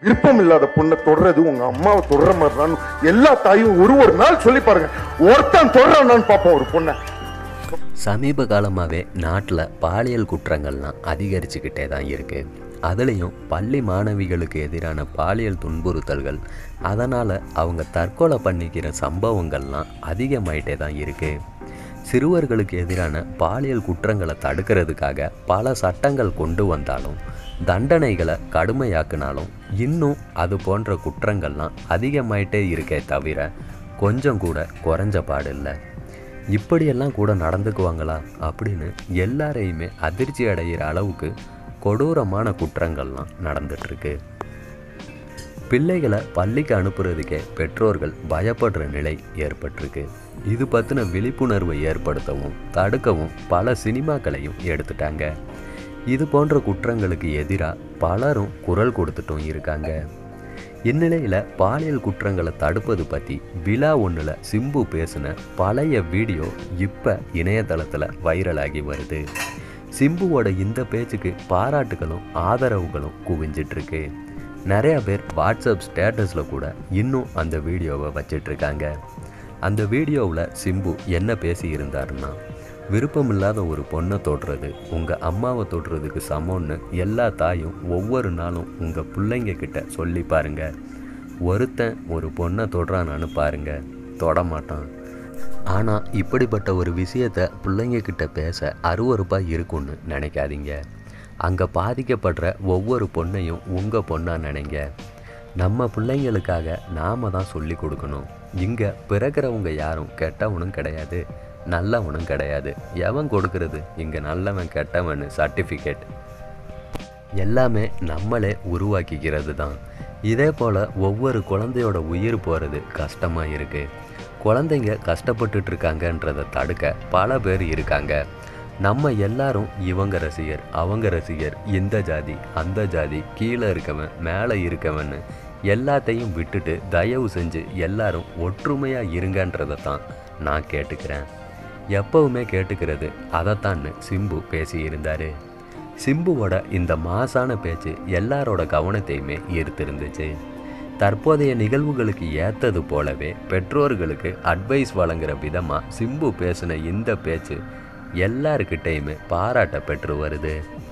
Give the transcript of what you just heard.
விருப்பம் இல்லாத பொண்ணை தொடர்றது உங்க அம்மாவை தொடர மாதிரி தான் எல்லா தாயும் ஒரு ஒரு நாள் சொல்லி பாருங்க ஒருத்தன் தொடறான்னு பார்ப்போம் ஒரு பொண்ணை சமீப காலமாகவே நாட்டில் பாலியல் குற்றங்கள்லாம் அதிகரிச்சுக்கிட்டே தான் இருக்குது அதுலேயும் பள்ளி மாணவிகளுக்கு எதிரான பாலியல் துன்புறுத்தல்கள் அதனால் அவங்க தற்கொலை பண்ணிக்கிற சம்பவங்கள்லாம் அதிகமாயிட்டே தான் இருக்குது சிறுவர்களுக்கு எதிரான பாலியல் குற்றங்களை தடுக்கிறதுக்காக பல சட்டங்கள் கொண்டு வந்தாலும் தண்டனைகளை கடுமையாக்குனாலும் இன்னும் அது போன்ற குற்றங்கள்லாம் அதிகமாயிட்டே இருக்கே தவிர கொஞ்சம் கூட குறைஞ்ச பாடில்லை இப்படியெல்லாம் கூட நடந்துக்குவாங்களா அப்படின்னு எல்லாரையுமே அதிர்ச்சி அடைகிற அளவுக்கு கொடூரமான குற்றங்கள்லாம் நடந்துட்டுருக்கு பிள்ளைகளை பள்ளிக்கு அனுப்புறதுக்கே பெற்றோர்கள் பயப்படுற நிலை ஏற்பட்டிருக்கு இது பற்றின விழிப்புணர்வை ஏற்படுத்தவும் தடுக்கவும் பல சினிமாக்களையும் எடுத்துட்டாங்க இது போன்ற குற்றங்களுக்கு எதிராக பலரும் குரல் கொடுத்துட்டும் இருக்காங்க இந்நிலையில் பாலியல் குற்றங்களை தடுப்பது பற்றி விழா ஒன்றில் சிம்பு பேசின பழைய வீடியோ இப்போ இணையதளத்தில் வைரலாகி வருது சிம்புவோட இந்த பேச்சுக்கு பாராட்டுகளும் ஆதரவுகளும் குவிஞ்சிட்ருக்கு நிறையா பேர் வாட்ஸ்அப் ஸ்டேட்டஸில் கூட இன்னும் அந்த வீடியோவை வச்சிட்ருக்காங்க அந்த வீடியோவில் சிம்பு என்ன பேசி இருந்தாருன்னா விருப்பமில்லாத ஒரு பொண்ணை தொடுறது உங்கள் அம்மாவை தொடுறதுக்கு சமம்னு எல்லா தாயும் ஒவ்வொரு நாளும் உங்கள் பிள்ளைங்க கிட்ட சொல்லி பாருங்க ஒருத்தன் ஒரு பொண்ணை தொடுறானான்னு பாருங்க தொட மாட்டான் ஆனால் இப்படிப்பட்ட ஒரு விஷயத்தை பிள்ளைங்க கிட்ட பேச அருவருப்பாக இருக்கும்னு நினைக்காதீங்க அங்கே பாதிக்கப்படுற ஒவ்வொரு பொண்ணையும் உங்கள் பொண்ணாக நினைங்க நம்ம பிள்ளைங்களுக்காக நாம தான் சொல்லி கொடுக்கணும் இங்கே பிறக்கிறவங்க யாரும் கெட்டவனும் கிடையாது நல்லவனும் கிடையாது எவன் கொடுக்கறது இங்கே நல்லவன் கெட்டவன் சர்டிஃபிகேட் எல்லாமே நம்மளே உருவாக்கிக்கிறது தான் இதே போல் ஒவ்வொரு குழந்தையோட உயிர் போகிறது கஷ்டமாக இருக்குது குழந்தைங்க கஷ்டப்பட்டுட்டு இருக்காங்கன்றதை தடுக்க பல பேர் இருக்காங்க நம்ம எல்லாரும் இவங்க ரசிகர் அவங்க ரசிகர் இந்த ஜாதி அந்த ஜாதி கீழே இருக்கவன் மேலே இருக்கவன்னு எல்லாத்தையும் விட்டுட்டு தயவு செஞ்சு எல்லாரும் ஒற்றுமையாக இருங்கன்றதை தான் நான் கேட்டுக்கிறேன் எப்பவுமே கேட்டுக்கிறது அதைத்தான்னு சிம்பு பேசியிருந்தாரு சிம்புவோட இந்த மாசான பேச்சு எல்லாரோட கவனத்தையுமே ஈர்த்திருந்துச்சு தற்போதைய நிகழ்வுகளுக்கு ஏத்தது போலவே பெற்றோர்களுக்கு அட்வைஸ் வழங்குற விதமாக சிம்பு பேசின இந்த பேச்சு எல்லாருக்கிட்டேயுமே பாராட்ட பெற்று வருது